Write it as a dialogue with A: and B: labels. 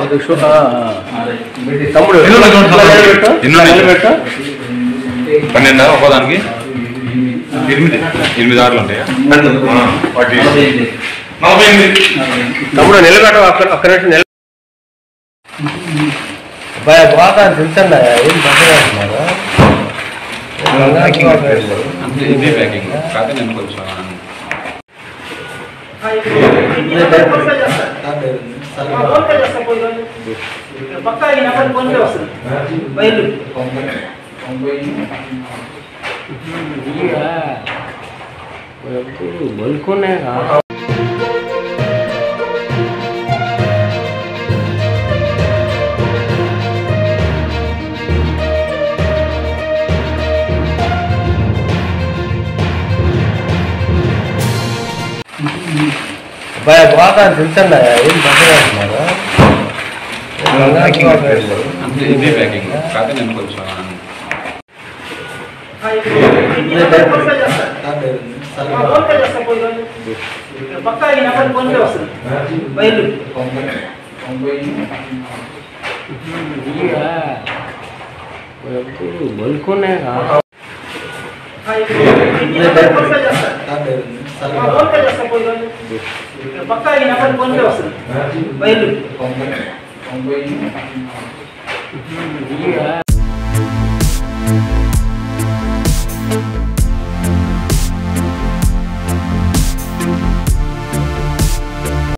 A: అది షూ- ఆ, ఆ. తమ్ముడు
B: ఇందులో చూడండి.
A: ఇలా నిలబెట్టు.
B: ఇందులో
A: ఇలా
B: నిలబెట్టు.
A: నిలబెట్టు.
B: పన్నెండా ఒక్కోదానికి ఎనిమిది ఎనిమిది ఆటలు ఉంటాయా ఆ, వాటి నలభై ఎనిమిది
A: తమ్ముడు నిలబెట్ట అక్కడ అక్కడ నుంచి నిల భయ బాగా తింటున్నా ఏం పక్కన
B: అంతే ఇదే ప్యాకింగ్ కాకపోతే నేను కొంచెం
C: పక్కా ఈ నెంబర్ ఫోన్కే వస్తుంది బయలు
A: బొలుకునే భయ బాగా తింటున్నా ఏం పక్కన
B: అంతే ఇదే ప్యాకింగ్ కాకపోతే నేను కొంచెం
C: పక్కా ఈ నెంబర్ ఫోన్కే వస్తుంది బయలు
A: బొలుకునే
C: పక్కా ఈ నెంబర్ ఫోన్కే వస్తుంది బయలు